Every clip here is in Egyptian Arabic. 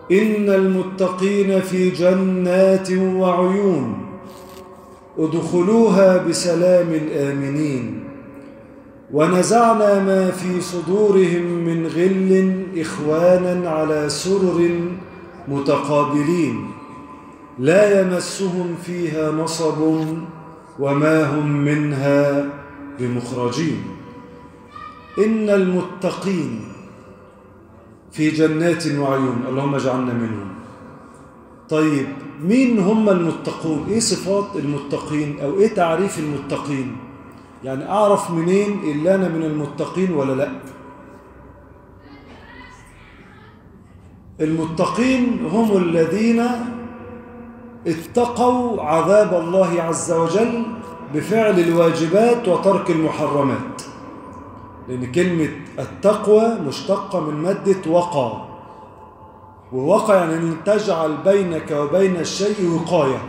إن المتقين في جنات وعيون ادخلوها بسلام آمنين ونزعنا ما في صدورهم من غل إخوانا على سرر متقابلين لا يمسهم فيها نصب وما هم منها بمخرجين إن المتقين في جنات وعيون اللهم اجعلنا منهم طيب مين هم المتقون ايه صفات المتقين او ايه تعريف المتقين يعني اعرف منين اللي انا من المتقين ولا لا المتقين هم الذين اتقوا عذاب الله عز وجل بفعل الواجبات وترك المحرمات لأن كلمة التقوى مشتقة من مادة وقى ووقى يعني أن تجعل بينك وبين الشيء وقاية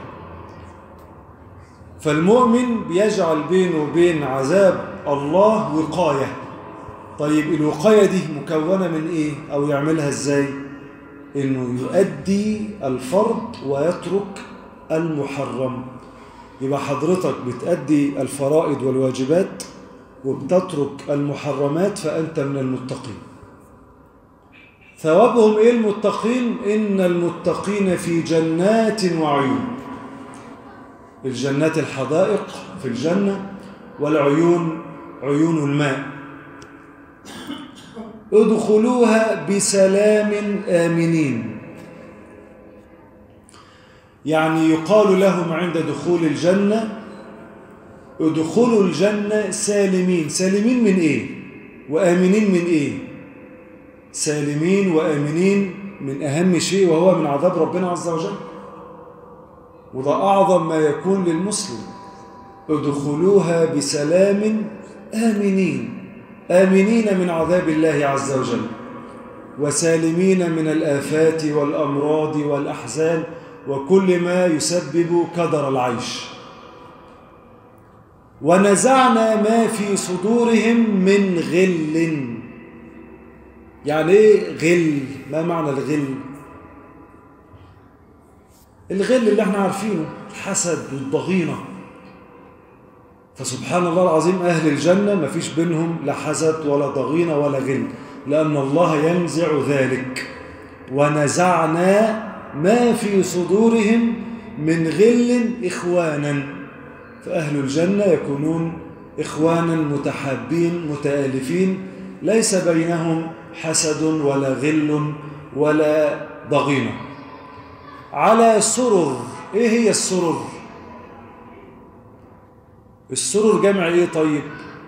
فالمؤمن بيجعل بينه وبين عذاب الله وقاية طيب الوقاية دي مكونة من إيه أو يعملها إزاي إنه يؤدي الفرض ويترك المحرم يبقى حضرتك بتأدي الفرائض والواجبات وبتترك المحرمات فأنت من المتقين ثوابهم إيه المتقين إن المتقين في جنات وعيون الجنات الحدائق في الجنة والعيون عيون الماء ادخلوها بسلام آمنين يعني يقال لهم عند دخول الجنة ادخلوا الجنة سالمين سالمين من ايه وآمنين من ايه سالمين وآمنين من أهم شيء وهو من عذاب ربنا عز وجل وده أعظم ما يكون للمسلم ادخلوها بسلام آمنين آمنين من عذاب الله عز وجل وسالمين من الآفات والأمراض والأحزان وكل ما يسبب كدر العيش ونزعنا ما في صدورهم من غل يعني ايه غل ما معنى الغل الغل اللي احنا عارفينه الحسد والضغينه فسبحان الله العظيم أهل الجنة ما فيش بينهم لا حسد ولا ضغينة ولا غل لأن الله ينزع ذلك ونزعنا ما في صدورهم من غل إخوانا فأهل الجنة يكونون إخوانا متحابين متآلفين ليس بينهم حسد ولا غل ولا ضغينة على سرر إيه هي السرر؟ السرر جمع ايه طيب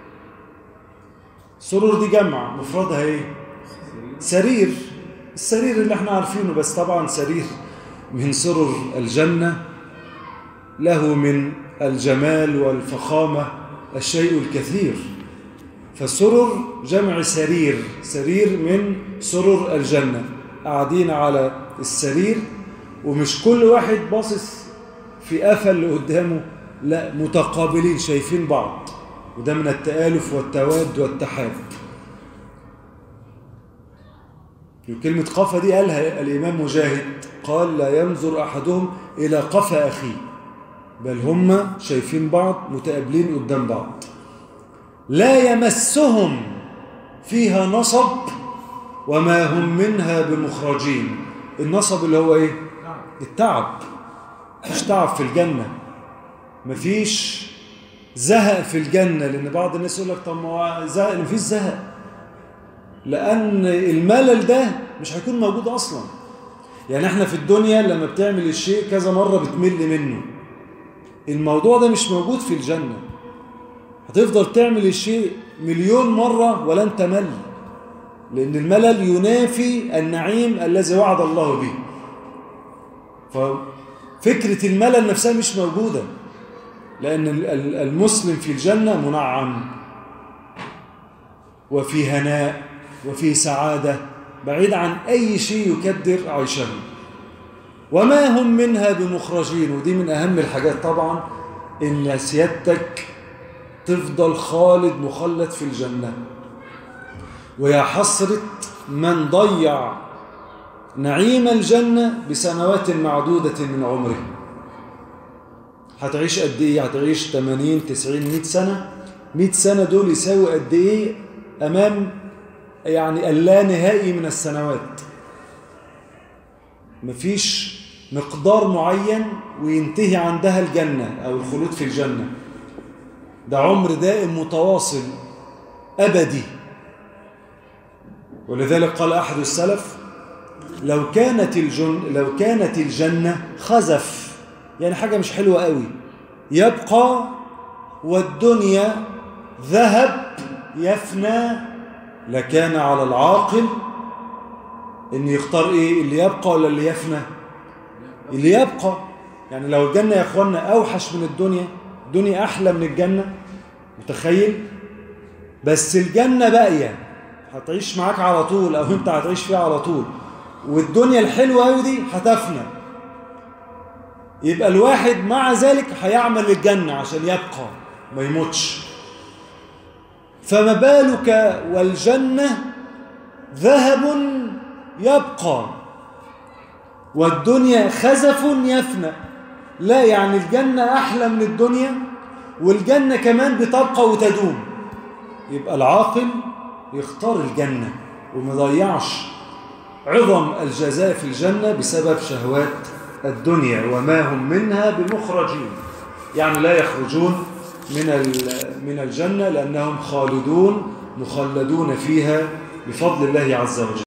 سرر دي جمع مفردها ايه سرير السرير اللي احنا عارفينه بس طبعا سرير من سرر الجنة له من الجمال والفخامة الشيء الكثير فالسرر جمع سرير سرير من سرر الجنة قاعدين على السرير ومش كل واحد باصص في قفا اللي قدامه لا متقابلين شايفين بعض وده من التآلف والتواد والتحاب وكلمة قفا دي قالها الإمام مجاهد قال لا ينظر أحدهم إلى قفا أخيه بل هم شايفين بعض متقابلين قدام بعض لا يمسهم فيها نصب وما هم منها بمخرجين النصب اللي هو ايه التعب مش تعب في الجنة مفيش زهق في الجنة لأن بعض الناس يقول لك طب ما هو زهق مفيش زهق لأن الملل ده مش هيكون موجود أصلا يعني احنا في الدنيا لما بتعمل الشيء كذا مرة بتمل منه الموضوع ده مش موجود في الجنة هتفضل تعمل الشيء مليون مرة ولن تمل لأن الملل ينافي النعيم الذي وعد الله به ففكرة الملل نفسها مش موجودة لأن المسلم في الجنة منعم وفي هناء وفي سعادة بعيد عن أي شيء يكدر عيشه وما هم منها بمخرجين ودي من أهم الحاجات طبعا إن سيادتك تفضل خالد مخلد في الجنة ويا حسرة من ضيع نعيم الجنة بسنوات معدودة من عمره هتعيش قد ايه هتعيش 80 90 100 سنة 100 سنة دول يساوي قد ايه امام يعني اللا نهائي من السنوات مفيش مقدار معين وينتهي عندها الجنة أو الخلود في الجنة ده عمر دائم متواصل أبدي ولذلك قال أحد السلف لو كانت الجن لو كانت الجنة خزف يعني حاجة مش حلوة قوي يبقى والدنيا ذهب يفنى لكان على العاقل ان يختار ايه اللي يبقى ولا اللي يفنى اللي يبقى يعني لو الجنة يا اخوانا اوحش من الدنيا الدنيا احلى من الجنة متخيل بس الجنة باقية هتعيش معاك على طول او انت هتعيش فيها على طول والدنيا الحلوة قوي دي هتفنى يبقى الواحد مع ذلك هيعمل للجنة عشان يبقى ما يموتش فما بالك والجنة ذهب يبقى والدنيا خزف يفنى لا يعني الجنة أحلى من الدنيا والجنة كمان بتبقى وتدوم يبقى العاقل يختار الجنة وما ضيعش عظم الجزاء في الجنة بسبب شهوات الدنيا وما هم منها بمخرجين يعني لا يخرجون من من الجنة لأنهم خالدون مخلدون فيها بفضل الله عز وجل